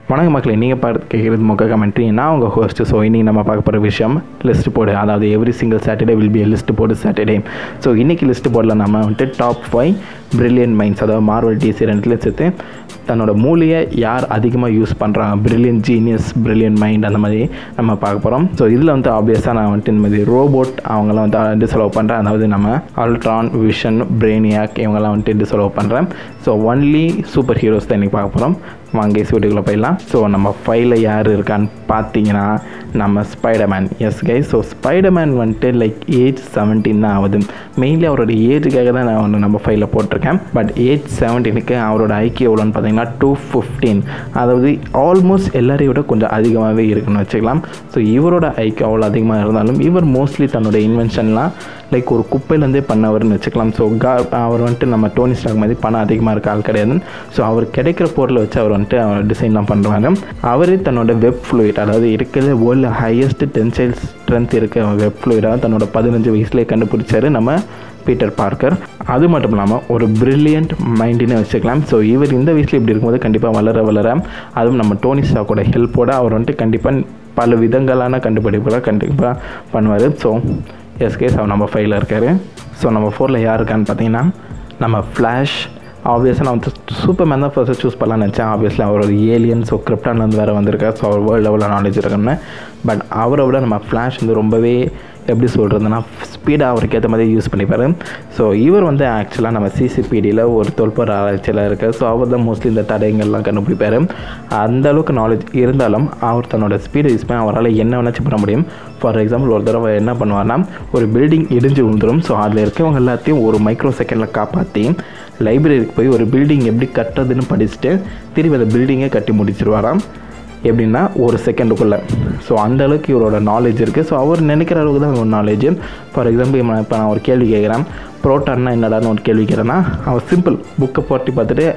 வணக்கம் மக்களே நீங்கள் பார்த்து கேட்குறது மொக்க கமெண்ட்ரி நான் உங்கள் ஹோஸ்ட் ஸோ இன்றைக்கி நம்ம பார்க்க போகிற விஷயம் லிஸ்ட் போர்டு அதாவது every single Saturday will be list board Saturday so இன்றைக்கி லிஸ்ட் போர்டில் நம்ம வந்துட்டு டாப் ஃபைவ் பிரில்லியன் மைண்ட்ஸ் அதாவது மார்வல் டிசி ரெண்டுலேயும் சேர்த்து தன்னோட மூளையை யார் அதிகமாக யூஸ் பண்ணுறாங்க பிரில்லியன் ஜீனியஸ் பிரில்லியன் மைண்ட் அந்த மாதிரி நம்ம பார்க்க போகிறோம் ஸோ இதில் வந்து ஆப்வியஸாக நான் வந்துட்டு இந்த மாதிரி ரோபோட் அவங்களாம் வந்து டிசலவ் பண்ணுறேன் அதாவது நம்ம அல்ட்ரான் விஷன் பிரெயினியாக் இவங்கெல்லாம் வந்துட்டு டிசலவ் பண்ணுறேன் ஸோ ஒன்லி சூப்பர் ஹீரோஸ் தான் இன்றைக்கி பார்க்க போகிறோம் வாங்க வீடியோக்குள்ளே போயிடலாம் ஸோ நம்ம ஃபைலில் யார் இருக்கான்னு பார்த்தீங்கன்னா நம்ம ஸ்பைடர்மேன் எஸ் கை ஸோ ஸ்பைடர்மேன் வந்துட்டு லைக் ஏஜ் செவன்டீன் தான் ஆகுது மெயின்லி அவரோட ஏஜுக்காக தான் நான் ஒன்று நம்ம ஃபைலில் போட்டிருக்கேன் பட் ஏஜ் செவன்டீனுக்கு அவரோட ஐக்கிய எவ்வளோன்னு பார்த்தீங்கன்னா டூ ஃபிஃப்டீன் அதாவது ஆல்மோஸ்ட் எல்லாரையும் விட கொஞ்சம் அதிகமாகவே இருக்குன்னு வச்சுக்கலாம் ஸோ இவரோட ஐக்கியம் அவ்வளோ அதிகமாக இருந்தாலும் இவர் மோஸ்ட்லி தன்னோட இன்வென்ஷன்லாம் லைக் ஒரு குப்பையிலேருந்தே பண்ணவர்னு வச்சுக்கலாம் ஸோ கா அவர் வந்துட்டு நம்ம டோனி ஸ்டாக் மாதிரி பணம் அதிகமாக இருக்க ஆள் கிடையாது ஸோ அவர் கிடைக்கிற பொருளை வச்சு அவர் வந்துட்டு அவர் டிசைன்லாம் பண்ணுறாங்க அவரே தன்னோட வெப் ஃப்ளூயிட் அதாவது இருக்கிற வேர்ல்டு ஹையஸ்ட் டென்சைல் ஸ்ட்ரென்த் இருக்க வெப் ஃப்ளூயிடாக தன்னோட பதினஞ்சு வயசுலேயே கண்டுபிடிச்சாரு நம்ம பீட்டர் பார்க்கர் அது மட்டும் இல்லாமல் ஒரு பிரில்லியன்ட் மைண்டுன்னு வச்சுக்கலாம் ஸோ இவர் இந்த வயசில் இப்படி இருக்கும்போது கண்டிப்பாக வளர வளர அதுவும் நம்ம டோனி ஸ்டாக்கோட ஹெல்ப்போட அவர் வந்துட்டு கண்டிப்பாக பல விதங்களான கண்டுபிடிப்புகளை கண்டிப்பாக பண்ணுவார் ஸோ எஸ்கேஸ் அவர் நம்ம ஃபைலில் இருக்கார் ஸோ நம்ம ஃபோரில் யார் இருக்கான்னு பார்த்தீங்கன்னா நம்ம ஃப்ளாஷ் ஆப்வியஸாக நான் வந்து சூப்பர் மேன் தான் ஃபர்ஸ்ட்டு சூஸ் பண்ணலாம்னு நினச்சேன் ஆப்வியஸ்லி அவர் ஒரு ஏலியன் ஸோ கிரிப்டான்லேருந்து வேறு வந்திருக்கார் ஸோ அவர் வேர்ல்டு லெவலில் நாலேஜ் இருக்குன்னு பட் அவரை விட நம்ம ஃப்ளாஷ் வந்து ரொம்பவே எப்படி சொல்கிறதுனா ஸ்பீடாக அவருக்கு ஏற்ற மாதிரி யூஸ் பண்ணிப்பார் ஸோ இவர் வந்து ஆக்சுவலாக நம்ம சிசிபிடியில் ஒரு தொல்பர் ஆராய்ச்சியில் இருக்கார் ஸோ அவர் தான் மோஸ்ட்லி இந்த தடயங்கள்லாம் கண்டுபிடிப்பார் அந்த அளவுக்கு நாலேஜ் இருந்தாலும் அவர் தன்னோட ஸ்பீடை யூஸ் பண்ணி அவரால் என்ன வேணாச்சும் பண்ண முடியும் ஃபார் எக்ஸாம்பிள் ஒரு தடவை என்ன பண்ணுவார்னா ஒரு பில்டிங் இடிஞ்சு விழுந்துடும் ஸோ அதில் இருக்கவங்க எல்லாத்தையும் ஒரு மைக்ரோ செகண்டில் காப்பாற்றி லைப்ரரிக்கு போய் ஒரு பில்டிங் எப்படி கட்டுறதுன்னு படிச்சுட்டு திரும்பி அந்த பில்டிங்கை கட்டி முடிச்சிருவாராம் எப்படின்னா ஒரு செகண்டுக்குள்ளே ஸோ அந்த அளவுக்கு இவரோட நாலேஜ் இருக்குது ஸோ அவர் நினைக்கிற அளவுக்கு தான் ஒரு நாலேஜ் ஃபார் எக்ஸாம்பிள் இப்போ நான் ஒரு கேள்வி கேட்குறேன் ப்ரோட்டான்னா என்னடான்னு ஒரு கேள்வி கேட்குறேன்னா அவர் சிம்பிள் புக்கை போட்டி பார்த்துட்டு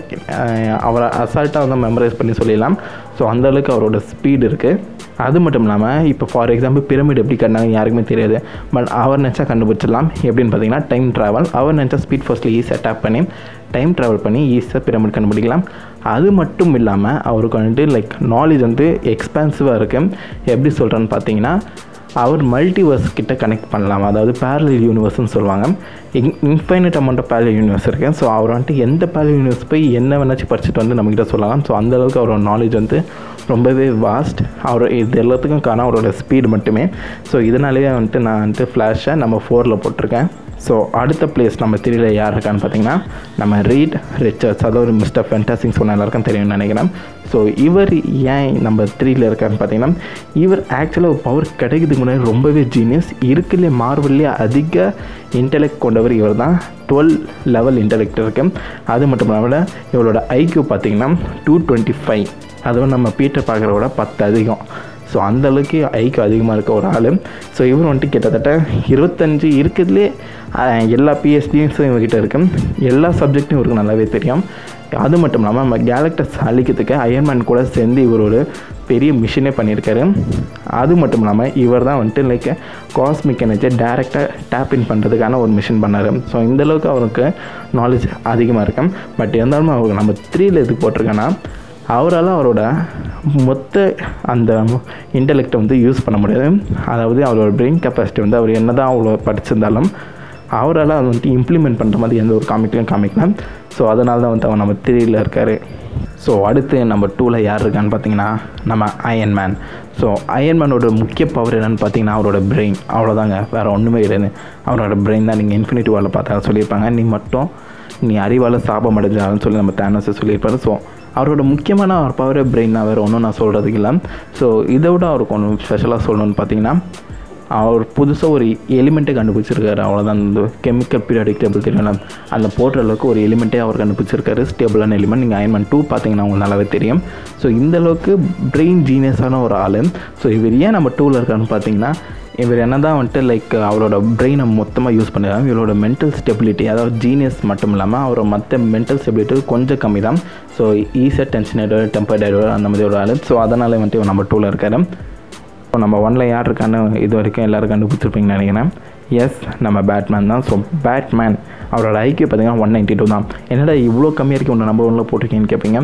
அவரை அசால்ட்டாக வந்து மெமரைஸ் பண்ணி சொல்லிடலாம் ஸோ அந்தளவுக்கு அவரோட ஸ்பீடு இருக்குது அது மட்டும் இல்லாமல் இப்போ ஃபார் எக்ஸாம்பிள் பிரமிட் எப்படி கண்டாங்க யாருக்குமே தெரியாது பட் அவர் நினச்சா கண்டுபிடிச்சிடலாம் எப்படின்னு பார்த்தீங்கன்னா டைம் ட்ராவல் அவர் நினச்சா ஸ்பீட் ஃபர்ஸ்ட்டில் ஈஸியாக டேப் பண்ணி டைம் ட்ராவல் பண்ணி ஈஸியாக பிரமிட் கண்டுபிடிக்கலாம் அது மட்டும் இல்லாமல் அவருக்கு வந்துட்டு லைக் நாலேஜ் வந்து எக்ஸ்பான்சிவாக இருக்குது எப்படி சொல்கிறேன்னு பார்த்தீங்கன்னா அவர் மல்டிவர்ஸ் கிட்ட கனெக்ட் பண்ணலாம் அதாவது பேரலல் யூனிவர்ஸ்னு சொல்லுவாங்க in infinite amount of parallel universe இருக்குது ஸோ அவர் வந்துட்டு எந்த பேரலல் யூனிவர்ஸ் போய் என்ன வேணாச்சும் படிச்சுட்டு வந்து நம்மக்கிட்ட சொல்லலாம் ஸோ அந்தளவுக்கு அவரோட நாலேஜ் வந்து ரொம்பவே வாஸ்ட் அவர் இது எல்லாத்துக்கும் காரணம் அவரோட ஸ்பீடு மட்டுமே ஸோ இதனாலேயே வந்துட்டு நான் வந்துட்டு ஃப்ளாஷை நம்ம ஃபோரில் போட்டிருக்கேன் ஸோ அடுத்த பிளேஸ் நம்ம த்ரீல யார் இருக்கான்னு பார்த்தீங்கன்னா நம்ம ரீட் ரிச்சர்ட்ஸ் அதாவது மிஸ்டர் ஃபென்டாசிங் சொன்ன எல்லாருக்கும் தெரியும்னு நினைக்கிறேன் ஸோ இவர் ஏன் நம்ம த்ரீல இருக்காருன்னு பார்த்தீங்கன்னா இவர் ஆக்சுவலாக ஒரு பவர் கிடைக்கிறதுக்கு முன்னாடி ரொம்பவே ஜீனியஸ் இருக்குல்லே மார்வல்லே அதிக இன்டெலெக்ட் கொண்டவர் இவர் தான் டுவெல் லெவல் இன்டெலெக்ட் இருக்கு அது மட்டும் இல்லாமல் இவரோட ஐக்யூ பார்த்தீங்கன்னா டூ டுவெண்ட்டி ஃபைவ் அதுவும் நம்ம பீட்டர் பார்க்குறவோட பத்து அதிகம் ஸோ அந்தளவுக்கு ஐக்கு அதிகமாக இருக்க ஒரு ஆள் ஸோ இவர் வந்துட்டு கிட்டத்தட்ட இருபத்தஞ்சு இருக்கிறதுலே எல்லா பிஎஸ்டிஸும் இவர்கிட்ட இருக்கு எல்லா சப்ஜெக்டும் இவருக்கு நல்லாவே தெரியும் அது மட்டும் இல்லாமல் நம்ம கேலக்டர்ஸ் அழிக்கிறதுக்கு அயன்மேன் கூட சேர்ந்து இவர் ஒரு பெரிய மிஷினே பண்ணியிருக்காரு அது மட்டும் இல்லாமல் இவர் தான் வந்துட்டு லைக் காஸ்மிக் எனர்ஜியை டேரெக்டாக டேப் இன் பண்ணுறதுக்கான ஒரு மிஷின் பண்ணார் ஸோ இந்தளவுக்கு அவருக்கு நாலேஜ் அதிகமாக இருக்கும் பட் இருந்தாலும் அவருக்கு நம்ம த்ரீல எதுக்கு போட்டிருக்கேன்னா அவரால் அவரோட மொத்த அந்த இன்டெலெக்டை வந்து யூஸ் பண்ண முடியாது அதாவது அவரோட பிரெயின் கெப்பாசிட்டி வந்து அவர் என்ன தான் அவ்வளோ படிச்சிருந்தாலும் அவரால் அதை வந்துட்டு இம்ப்ளிமெண்ட் பண்ணுற மாதிரி எந்த ஒரு காமிக்லையும் காமிக்கலாம் ஸோ அதனால தான் வந்து அவர் நம்ம த்ரீயில் இருக்கார் ஸோ அடுத்து நம்ம டூவில் யார் இருக்கான்னு பார்த்தீங்கன்னா நம்ம அயன் மேன் ஸோ அயன்மேனோட முக்கிய பவர் என்னென்னு பார்த்தீங்கன்னா அவரோட பிரெயின் அவ்வளோதாங்க வேறு ஒன்றுமே கிடையாது அவரோட பிரெயின் தான் நீங்கள் இன்ஃபினிட்டி வாலில் பார்த்தா சொல்லியிருப்பாங்க நீ மட்டும் நீ அறிவால் சாபம் அடைஞ்சாலும் சொல்லி நம்ம தேனஸை சொல்லியிருப்பாரு ஸோ அவரோட முக்கியமான ஒரு பவர் பிரெயின் தான் வேறு ஒன்றும் நான் சொல்கிறதுக்கு இல்லை ஸோ இதை விட அவருக்கு ஒன்று ஸ்பெஷலாக சொல்லணும்னு பார்த்தீங்கன்னா அவர் புதுசாக ஒரு எலிமெண்ட்டை கண்டுபிடிச்சிருக்காரு அவ்வளோதான் இந்த கெமிக்கல் பீரியாடிக் டேபிள் தெரியல அந்த போடுற அளவுக்கு ஒரு எலிமெண்ட்டே அவர் கண்டுபிடிச்சிருக்காரு ஸ்டேபிளான எலிமெண்ட் நீங்கள் அயன்மேன் டூ பார்த்தீங்கன்னா உங்களுக்கு நல்லாவே தெரியும் ஸோ இந்த அளவுக்கு பிரெயின் ஜீனியஸான ஒரு ஆள் ஸோ இவர் ஏன் நம்ம டூவில் இருக்காருன்னு பார்த்தீங்கன்னா இவர் என்ன தான் வந்துட்டு லைக் அவரோட பிரெயினை மொத்தமாக யூஸ் பண்ணுறாங்க இவரோட மென்டல் ஸ்டெபிலிட்டி அதாவது ஜீனியஸ் மட்டும் இல்லாமல் அவரோட மற்ற மென்டல் ஸ்டெபிலிட்டி கொஞ்சம் கம்மி தான் ஸோ ஈஸியாக டென்ஷன் ஆகிடுவார் டெம்பர்ட் ஆகிடுவார் அந்த மாதிரி ஒரு ஆள் ஸோ அதனால் வந்துட்டு இவர் நம்ம டூவில் இருக்காரு இப்போ நம்ம ஒனில் யார் இருக்கான்னு இது வரைக்கும் எல்லோரும் கண்டுபிடிச்சிருப்பீங்கன்னு நினைக்கிறேன் எஸ் நம்ம பேட்மேன் தான் ஸோ பேட்மேன் அவரோட ஐக்கியம் பார்த்தீங்கன்னா ஒன் நைன்ட்டி டூ தான் என்னடா இவ்வளோ கம்மியாக இருக்கு ஒன்று நம்பர் ஒன்றில் போட்டிருக்கீங்கன்னு கேட்பீங்க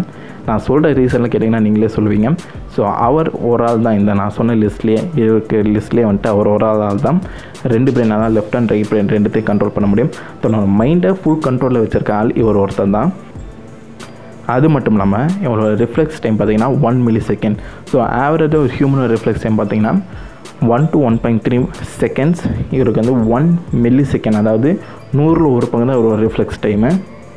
நான் சொல்கிற ரீசனில் கேட்டிங்கன்னா நீங்களே சொல்லுவீங்க ஸோ அவர் ஒரு ஆள் தான் இந்த நான் சொன்ன லிஸ்ட்லேயே இருக்க லிஸ்ட்லேயே வந்துட்டு அவர் ஒரு ஆள் தான் ரெண்டு பிரெயின் அதான் லெஃப்ட் அண்ட் ரைட் பிரெயின் ரெண்டுத்தையும் கண்ட்ரோல் பண்ண முடியும் தன்னோட மைண்டை ஃபுல் கண்ட்ரோலில் வச்சுருக்க ஆள் இவர் ஒருத்தர் தான் அது மட்டும் இல்லாமல் இவரோட ரிஃப்ளெக்ஸ் டைம் பார்த்தீங்கன்னா ஒன் மில்லி செகண்ட் ஸோ ஆவரேஜாக ஒரு ஹியூமனோட ரிஃப்ளெக்ஸ் டைம் பார்த்தீங்கன்னா one to one point three seconds இவருக்கு வந்து ஒன் மில்லி செகண்ட் அதாவது நூறில் ஒரு பங்கு தான் இவரோட ரிஃப்ளெக்ஸ் டைமு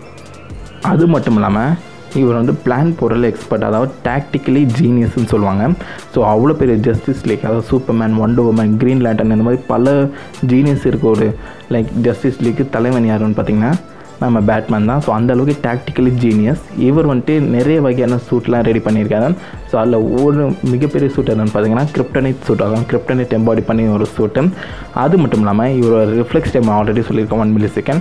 அது மட்டும் இல்லாமல் இவர் வந்து பிளான் போடுறதுல எக்ஸ்பர்ட் அதாவது டாக்டிக்கலி ஜீனியஸ்னு சொல்லுவாங்க ஸோ அவ்வளோ பெரிய ஜஸ்டிஸ் லீக் அதாவது Superman Wonder Woman Green Lantern இந்த மாதிரி பல ஜீனியஸ் இருக்க ஒரு லைக் ஜஸ்டிஸ் லீக்கு தலைவன் யாருன்னு பார்த்தீங்கன்னா நம்ம பேட்மேன் தான் ஸோ அந்த அளவுக்கு டாக்டிக்கலி ஜீனியஸ் இவர் வந்துட்டு நிறைய வகையான சூட்லாம் ரெடி பண்ணியிருக்காரு ஸோ அதில் ஒரு மிகப்பெரிய சூட் என்னென்னு பார்த்தீங்கன்னா கிரிப்டனைட் சூட் அதான் கிரிப்டனைட் எம்பாடி பண்ணி ஒரு சூட்டு அது மட்டும் இல்லாமல் இவரோட ரிஃப்ளெக்ஸ் டைம் ஆல்ரெடி சொல்லியிருக்கோம் ஒன் மில்லி செகண்ட்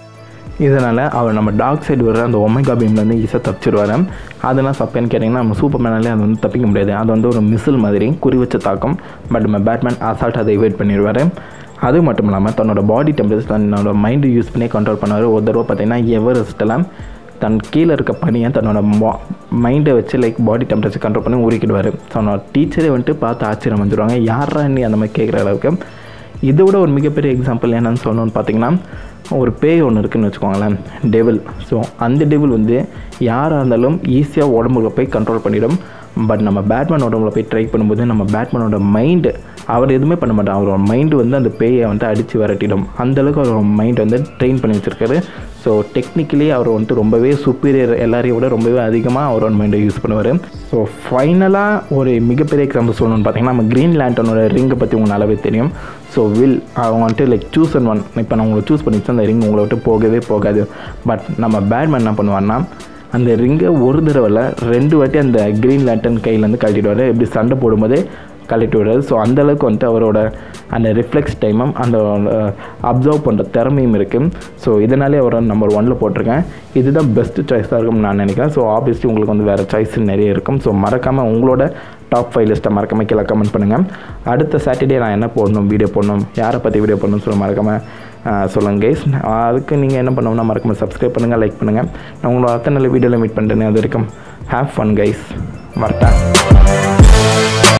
இதனால் அவர் நம்ம டாக் சைடு வர அந்த ஒமேகா பீம்லேருந்து ஈஸியாக தப்பிச்சிருவார் அதெல்லாம் தப்பேன்னு கேட்டிங்கன்னா நம்ம சூப்பர் மேனாலே அது வந்து தப்பிக்க முடியாது அது வந்து ஒரு மிசில் மாதிரி குறி வச்ச தாக்கம் பட் நம்ம பேட்மேன் அசால்ட் அதை எவேட் பண்ணிடுவார் அது மட்டும் இல்லாமல் தன்னோட பாடி டெம்பரேச்சர் தன்னோட மைண்டு யூஸ் பண்ணி கண்ட்ரோல் பண்ணுவார் ஒரு தடவை பார்த்தீங்கன்னா எவரெஸ்ட்டெல்லாம் தன் கீழே இருக்க பணியை தன்னோட மைண்டை வச்சு லைக் பாடி டெம்பரேச்சர் கண்ட்ரோல் பண்ணி ஊறிக்கிடுவார் ஸோ அவனோட டீச்சரே வந்துட்டு பார்த்து ஆச்சரியம் வந்துடுவாங்க யாரா நீ அந்த மாதிரி கேட்குற அளவுக்கு இதை விட ஒரு மிகப்பெரிய எக்ஸாம்பிள் என்னன்னு சொல்லணும்னு பார்த்தீங்கன்னா ஒரு பேய் ஒன்று இருக்குதுன்னு வச்சுக்கோங்களேன் டெவில் ஸோ அந்த டெவில் வந்து யாராக இருந்தாலும் ஈஸியாக உடம்புல போய் கண்ட்ரோல் பண்ணிடும் பட் நம்ம பேட்மேன் உடம்புல போய் ட்ரை பண்ணும்போது நம்ம பேட்மேனோட மைண்டு அவர் எதுவுமே பண்ண மாட்டார் அவரோட மைண்டு வந்து அந்த பேயை வந்து அடித்து விரட்டிடும் அந்தளவுக்கு அவரோட மைண்ட் வந்து ட்ரெயின் பண்ணி வச்சுருக்காரு ஸோ டெக்னிக்கலி அவர் வந்துட்டு ரொம்பவே சுப்பீரியர் எல்லாரையும் விட ரொம்பவே அதிகமாக அவரோட மைண்டை யூஸ் பண்ணுவார் ஸோ ஃபைனலாக ஒரு மிகப்பெரிய எக்ஸாம்பிள் சொல்லணும்னு பார்த்தீங்கன்னா நம்ம க்ரீன் லேண்டனோட ரிங்கை பற்றி உங்களுக்கு நல்லாவே தெரியும் ஸோ வில் அவங்க வந்துட்டு லைக் சூஸ் அண்ட் ஒன் இப்போ நான் உங்களை சூஸ் பண்ணிச்சு அந்த ரிங் உங்களை விட்டு போகவே போகாது பட் நம்ம பேட்மேன் என்ன பண்ணுவார்னா அந்த ரிங்கை ஒரு தடவையில் ரெண்டு வாட்டி அந்த க்ரீன் லேண்டன் கையிலேருந்து கழட்டிடுவார் எப்படி சண்டை போடும்போதே கழட்டி விடுறாரு ஸோ அந்தளவுக்கு வந்துட்டு அவரோட அந்த ரிஃப்ளெக்ஸ் டைமும் அந்த அப்சர்வ் பண்ணுற திறமையும் இருக்குது ஸோ இதனாலே அவரை நம்பர் ஒனில் போட்டிருக்கேன் இதுதான் பெஸ்ட் சாய்ஸாக இருக்கும்னு நான் நினைக்கிறேன் ஸோ ஆப்வியஸ்லி உங்களுக்கு வந்து வேறு சாய்ஸ் நிறைய இருக்கும் ஸோ மறக்காமல் உங்களோட டாப் ஃபைவ் லிஸ்ட்டை மறக்காமல் கீழே கமெண்ட் பண்ணுங்கள் அடுத்த சாட்டர்டே நான் என்ன போடணும் வீடியோ போடணும் யாரை பற்றி வீடியோ போடணும் சொல்ல மறக்காமல் சொல்லுங்கள் கைஸ் அதுக்கு நீங்கள் என்ன பண்ணணும்னா மறக்காமல் சப்ஸ்கிரைப் பண்ணுங்கள் லைக் பண்ணுங்கள் நான் உங்களோட அத்தனை நல்ல வீடியோவில் மீட் பண்ணுறேன் அது வரைக்கும் ஹேவ் ஃபன் கைஸ் வரட்டேன்